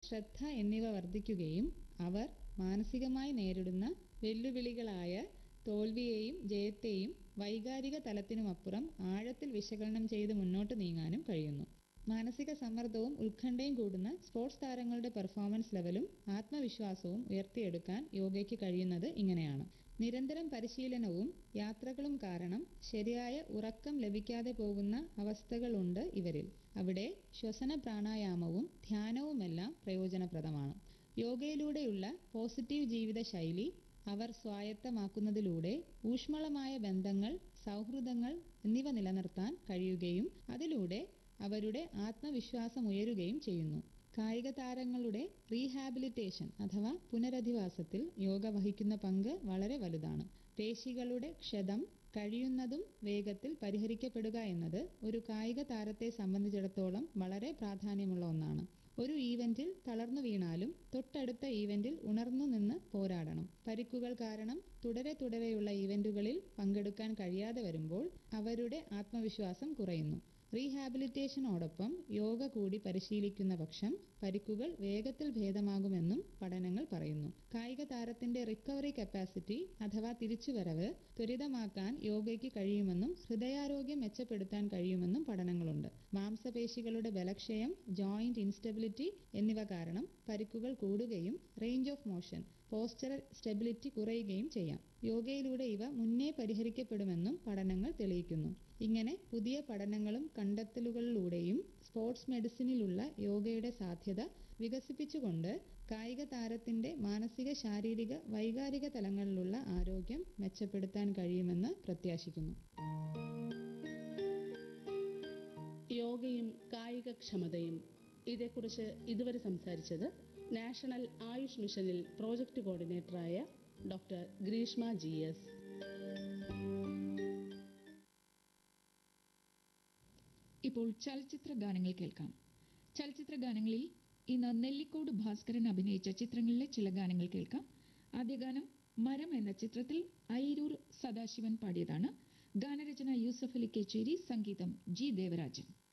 ശ്രദ്ധ എന്നിവ വർദ്ധിക്കുകയും അവർ മാനസികമായി നേരിടുന്ന വെല്ലുവിളികളായ തോൽവിയെയും ജയത്തെയും വൈകാരിക തലത്തിനുമപ്പുറം ആഴത്തിൽ വിശകലനം ചെയ്ത് മുന്നോട്ട് നീങ്ങാനും കഴിയുന്നു മാനസിക സമ്മർദ്ദവും ഉത്കണ്ഠയും കൂടുന്ന സ്പോർട്സ് താരങ്ങളുടെ പെർഫോമൻസ് ലെവലും ആത്മവിശ്വാസവും ഉയർത്തിയെടുക്കാൻ യോഗയ്ക്ക് കഴിയുന്നത് ഇങ്ങനെയാണ് നിരന്തരം പരിശീലനവും യാത്രകളും കാരണം ശരിയായ ഉറക്കം ലഭിക്കാതെ പോകുന്ന അവസ്ഥകളുണ്ട് ഇവരിൽ അവിടെ ശ്വസന പ്രാണായാമവും ധ്യാനവുമെല്ലാം പ്രയോജനപ്രദമാണ് യോഗയിലൂടെയുള്ള പോസിറ്റീവ് ജീവിത ശൈലി അവർ സ്വായത്തമാക്കുന്നതിലൂടെ ഊഷ്മളമായ ബന്ധങ്ങൾ സൗഹൃദങ്ങൾ എന്നിവ നിലനിർത്താൻ കഴിയുകയും അതിലൂടെ അവരുടെ ആത്മവിശ്വാസം ഉയരുകയും ചെയ്യുന്നു കായിക താരങ്ങളുടെ റീഹാബിലിറ്റേഷൻ അഥവാ പുനരധിവാസത്തിൽ യോഗ വഹിക്കുന്ന പങ്ക് വളരെ വലുതാണ് പേശികളുടെ ക്ഷതം കഴിയുന്നതും വേഗത്തിൽ പരിഹരിക്കപ്പെടുക എന്നത് ഒരു കായിക താരത്തെ സംബന്ധിച്ചിടത്തോളം വളരെ പ്രാധാന്യമുള്ള ഒന്നാണ് ഒരു ഈവന്റിൽ തളർന്നു വീണാലും തൊട്ടടുത്ത ഈവന്റിൽ ഉണർന്നു നിന്ന് പോരാടണം പരിക്കുകൾ കാരണം തുടരെ തുടരെയുള്ള ഈവന്റുകളിൽ പങ്കെടുക്കാൻ കഴിയാതെ വരുമ്പോൾ അവരുടെ ആത്മവിശ്വാസം കുറയുന്നു റീഹാബിലിറ്റേഷനോടൊപ്പം യോഗ കൂടി പരിശീലിക്കുന്ന പക്ഷം പരിക്കുകൾ വേഗത്തിൽ ഭേദമാകുമെന്നും പഠനങ്ങൾ പറയുന്നു കായിക താരത്തിന്റെ റിക്കവറി കപ്പാസിറ്റി അഥവാ തിരിച്ചുവരവ് ത്വരിതമാക്കാൻ യോഗയ്ക്ക് കഴിയുമെന്നും ഹൃദയാരോഗ്യം മെച്ചപ്പെടുത്താൻ കഴിയുമെന്നും പഠനങ്ങളുണ്ട് മാംസപേശികളുടെ ബലക്ഷയം ജോയിന്റ് ഇൻസ്റ്റബിലിറ്റി എന്നിവ കാരണം പരിക്കുകൾ കൂടുകയും range of motion postural stability കുറയുകയും ചെയ്യാം യോഗയിലൂടെ ഇവ മുന്നേ പരിഹരിക്കപ്പെടുമെന്നും പഠനങ്ങൾ തെളിയിക്കുന്നു ഇങ്ങനെ പുതിയ പഠനങ്ങളും കണ്ടെത്തലുകളിലൂടെയും സ്പോർട്സ് മെഡിസിനിലുള്ള യോഗയുടെ സാധ്യത വികസിപ്പിച്ചുകൊണ്ട് കായിക താരത്തിന്റെ മാനസിക ശാരീരിക വൈകാരിക തലങ്ങളിലുള്ള ആരോഗ്യം മെച്ചപ്പെടുത്താൻ കഴിയുമെന്ന് പ്രത്യാശിക്കുന്നു യോഗയും കായികക്ഷമതയും ഇതേക്കുറിച്ച് ഇതുവരെ സംസാരിച്ചത് നാഷണൽ ആയുഷ് മിഷനിൽ പ്രോജക്ട് കോർഡിനേറ്ററായ ഡോക്ടർ ഗ്രീഷ്മ ജി എസ് ഇപ്പോൾ ചലച്ചിത്ര ഗാനങ്ങൾ കേൾക്കാം ചലച്ചിത്ര ഗാനങ്ങളിൽ ഇന്ന് നെല്ലിക്കോട് ഭാസ്കരൻ അഭിനയിച്ച ചിത്രങ്ങളിലെ ചില ഗാനങ്ങൾ കേൾക്കാം ആദ്യ ഗാനം മരം എന്ന ചിത്രത്തിൽ ഐരൂർ സദാശിവൻ പാടിയതാണ് ഗാനരചന യൂസഫ് അലി കേച്ചേരി സംഗീതം ജി ദേവരാജൻ